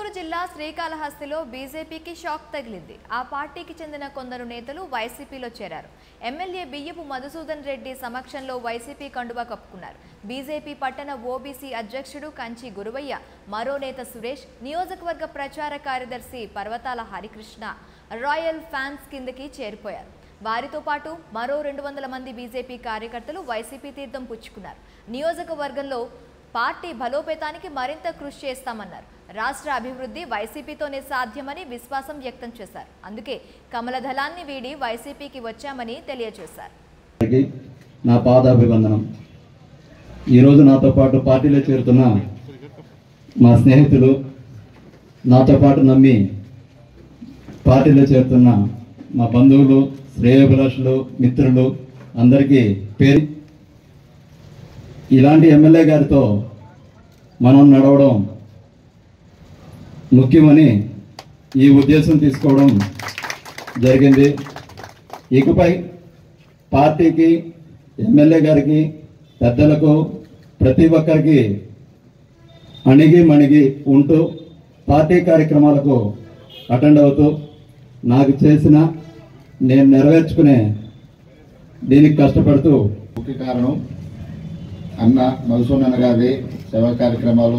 గుంటూరు జిల్లా శ్రీకాళహస్తిలో బీజేపీకి షాక్ తగిలింది ఆ పార్టీకి చెందిన కొందరు నేతలు వైసీపీలో చేరారు ఎమ్మెల్యే బియ్యపు మధుసూదన్ రెడ్డి సమక్షంలో వైసీపీ కండువా కప్పుకున్నారు బీజేపీ పట్టణ ఓబీసీ అధ్యక్షుడు కంచి గురువయ్య మరో నేత సురేష్ నియోజకవర్గ ప్రచార కార్యదర్శి పర్వతాల హరికృష్ణ రాయల్ ఫ్యాన్స్ కిందకి చేరిపోయారు వారితో పాటు మరో రెండు వందల మంది బీజేపీ కార్యకర్తలు వైసీపీ తీర్థం పుచ్చుకున్నారు నియోజకవర్గంలో పార్టీ బలోపేతానికి మరింత కృషి చేస్తామన్నారు రాష్ట్ర అభివృద్ధి వైసీపీతోనే సాధ్యమని విశ్వాసం వ్యక్తం చేశారు అందుకే కమల దళాన్ని వీడి వైసీపీకి వచ్చామని తెలియజేశారు అందరికీ నా పాదాభివందనం ఈరోజు నాతో పాటు పార్టీలో చేరుతున్న మా స్నేహితులు నాతో పాటు నమ్మి పార్టీలో చేరుతున్న మా బంధువులు శ్రేయోభిలాషులు మిత్రులు అందరికీ పేరు ఇలాంటి ఎమ్మెల్యే గారితో మనం నడవడం ముఖ్యమని ఈ ఉద్దేశం తీసుకోవడం జరిగింది ఇకపై పార్టీకి ఎమ్మెల్యే గారికి పెద్దలకు ప్రతి ఒక్కరికి అణిగి మణిగి ఉంటూ పార్టీ కార్యక్రమాలకు అటెండ్ అవుతూ నాకు చేసిన నేను నెరవేర్చుకునే దీనికి కష్టపడుతూ ముఖ్య కారణం అన్న మధుసూదన్ గారి సేవా కార్యక్రమాలు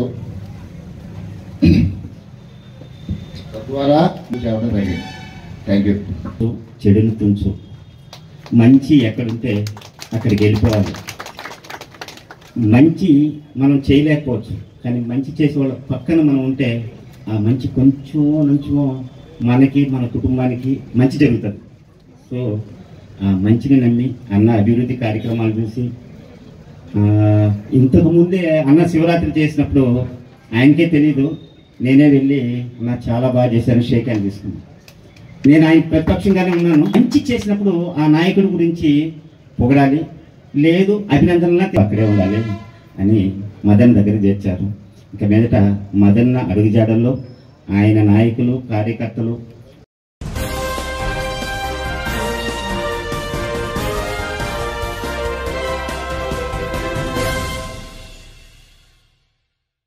తద్వారా చేయడం జరిగింది థ్యాంక్ యూ చెడును తుంచు మంచి ఎక్కడుంటే అక్కడికి వెళ్ళిపోవాలి మంచి మనం చేయలేకపోవచ్చు కానీ మంచి చేసే వాళ్ళ పక్కన మనం ఉంటే ఆ మంచి కొంచెం కొంచెం మనకి మన కుటుంబానికి మంచి జరుగుతుంది సో ఆ మంచిని నమ్మి అన్న అభివృద్ధి కార్యక్రమాలు చూసి ఆ, ఇంతకు ముందే అన్న శివరాత్రి చేసినప్పుడు ఆయనకే తెలీదు నేనే వెళ్ళి అన్న చాలా బాగా చేశాను షేక్ అని తీసుకున్నాను నేను ఆయన ప్రతిపక్షంగానే ఉన్నాను మంచి చేసినప్పుడు ఆ నాయకుడి గురించి పొగడాలి లేదు అభినందనలా అక్కడే ఉండాలి అని మదన్ దగ్గర చేర్చారు ఇక మీదట మదన్న అడుగుజాడల్లో ఆయన నాయకులు కార్యకర్తలు